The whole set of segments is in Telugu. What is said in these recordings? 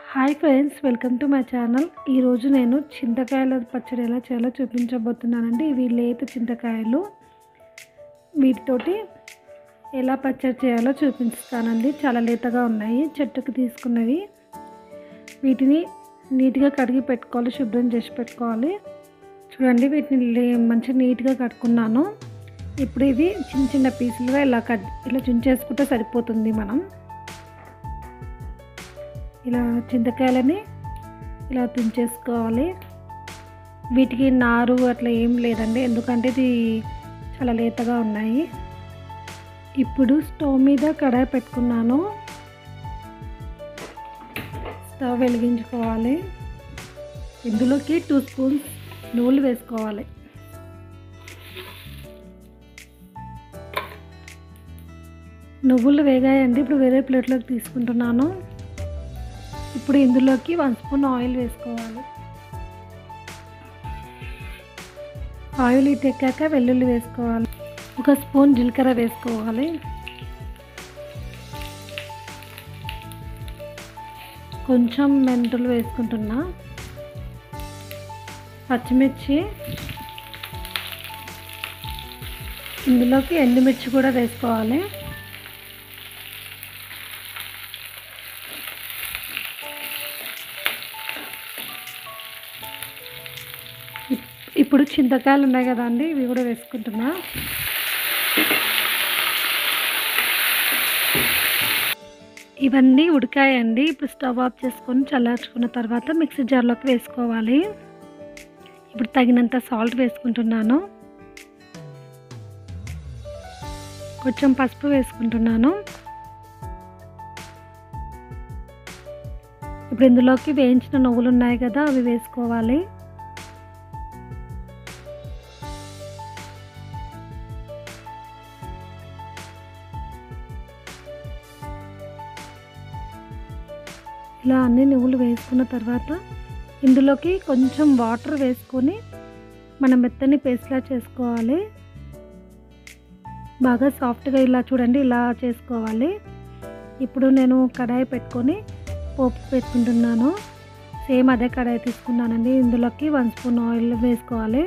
hi friends welcome to my channel ఈరోజు నేను చింతకాయల పచ్చడి ఎలా చేయాలో చూపించబోతున్నానండి ఇవి లేత చింతకాయలు వీటితోటి ఎలా పచ్చడి చేయాలో చూపిస్తానండి చాలా లేతగా ఉన్నాయి చెట్టుకు తీసుకున్నవి వీటిని నీట్గా కడిగి పెట్టుకోవాలి శుభ్రం చేసి పెట్టుకోవాలి చూడండి వీటిని లే- మంచిగా నీట్గా కట్టుకున్నాను ఇప్పుడు ఇవి చిన్న చిన్న పీసులుగా ఇలా కట్ ఇలా చుంచేసుకుంటే సరిపోతుంది మనం ఇలా చింతకాయలని ఇలా తుంచేసుకోవాలి వీటికి నారు అట్లా ఏం లేదండి ఎందుకంటే ఇది చాలా లేతగా ఉన్నాయి ఇప్పుడు స్టవ్ మీద కడాయి పెట్టుకున్నాను స్టవ్ వెలిగించుకోవాలి ఇందులోకి టూ స్పూన్స్ నూనె వేసుకోవాలి నువ్వులు వేగాయండి ఇప్పుడు వేరే ప్లేట్లోకి తీసుకుంటున్నాను ఇప్పుడు ఇందులోకి వన్ స్పూన్ ఆయిల్ వేసుకోవాలి ఆయిల్ ఇటు ఎక్కాక వెల్లుల్లి వేసుకోవాలి ఒక స్పూన్ జీలకర్ర వేసుకోవాలి కొంచెం మెంతులు వేసుకుంటున్నా పచ్చిమిర్చి ఇందులోకి ఎండుమిర్చి కూడా వేసుకోవాలి ఇప్- ఇప్పుడు చింతకాయలు ఉన్నాయి కదండి ఇవి కూడా వేసుకుంటున్నా ఇవన్నీ ఉడికాయండి ఇప్పుడు స్టవ్ ఆఫ్ చేసుకొని చల్లార్చుకున్న తర్వాత మిక్సీ జార్లోకి వేసుకోవాలి ఇప్పుడు తగినంత సాల్ట్ వేసుకుంటున్నాను కొంచెం పసుపు వేసుకుంటున్నాను ఇప్పుడు ఇందులోకి వేయించిన నువ్వులు ఉన్నాయి కదా అవి వేసుకోవాలి ఇలా అన్ని నువ్వులు వేసుకున్న తర్వాత ఇందులోకి కొంచెం వాటర్ వేసుకొని మనం మెత్తని పేస్ట్లా చేసుకోవాలి బాగా సాఫ్ట్గా ఇలా చూడండి ఇలా చేసుకోవాలి ఇప్పుడు నేను కడాయి పెట్టుకొని పోపు పెట్టుకుంటున్నాను సేమ్ అదే కడాయి తీసుకున్నానండి ఇందులోకి వన్ స్పూన్ ఆయిల్ వేసుకోవాలి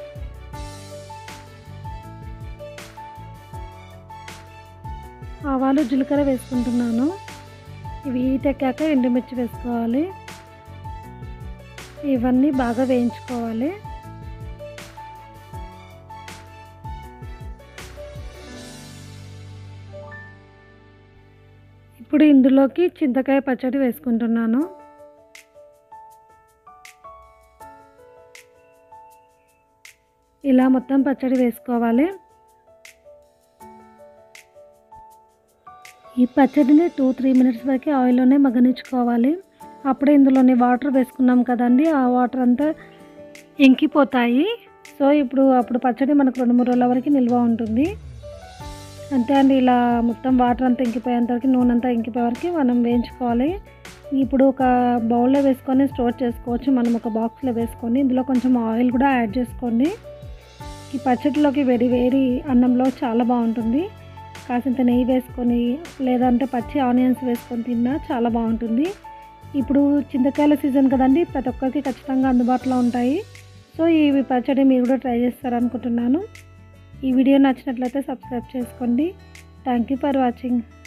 ఆవాలు జీలకర్ర వేసుకుంటున్నాను ఇవి ఈటెక్కాక ఎండుమిర్చి వేసుకోవాలి ఇవన్నీ బాగా వేయించుకోవాలి ఇప్పుడు ఇందులోకి చింతకాయ పచ్చడి వేసుకుంటున్నాను ఇలా మొత్తం పచ్చడి వేసుకోవాలి ఈ పచ్చడిని టూ త్రీ మినిట్స్ వరకు ఆయిల్లోనే మగ్గనించుకోవాలి అప్పుడే ఇందులోని వాటర్ వేసుకున్నాం కదండి ఆ వాటర్ అంతా ఎంకిపోతాయి సో ఇప్పుడు అప్పుడు పచ్చడి మనకు రెండు మూడు రోజుల వరకు నిల్వ ఉంటుంది అంతే అండి ఇలా మొత్తం వాటర్ అంతా ఇంకిపోయేంత వరకు నూనె అంతా ఇంకిపోయే వరకు మనం వేయించుకోవాలి ఇప్పుడు ఒక బౌల్లో వేసుకొని స్టోర్ చేసుకోవచ్చు మనం ఒక బాక్స్లో వేసుకొని ఇందులో కొంచెం ఆయిల్ కూడా యాడ్ చేసుకోండి ఈ పచ్చడిలోకి వేడి వేడి అన్నంలో చాలా బాగుంటుంది కాసింత నెయ్యి వేసుకొని లేదంటే పచ్చి ఆనియన్స్ వేసుకొని తిన్నా చాలా బాగుంటుంది ఇప్పుడు చింతకాయల సీజన్ కదండి ప్రతి ఒక్కరికి ఖచ్చితంగా అందుబాటులో ఉంటాయి సో ఈ పచ్చడి మీరు కూడా ట్రై చేస్తారనుకుంటున్నాను ఈ వీడియో నచ్చినట్లయితే సబ్స్క్రైబ్ చేసుకోండి థ్యాంక్ యూ ఫర్ వాచింగ్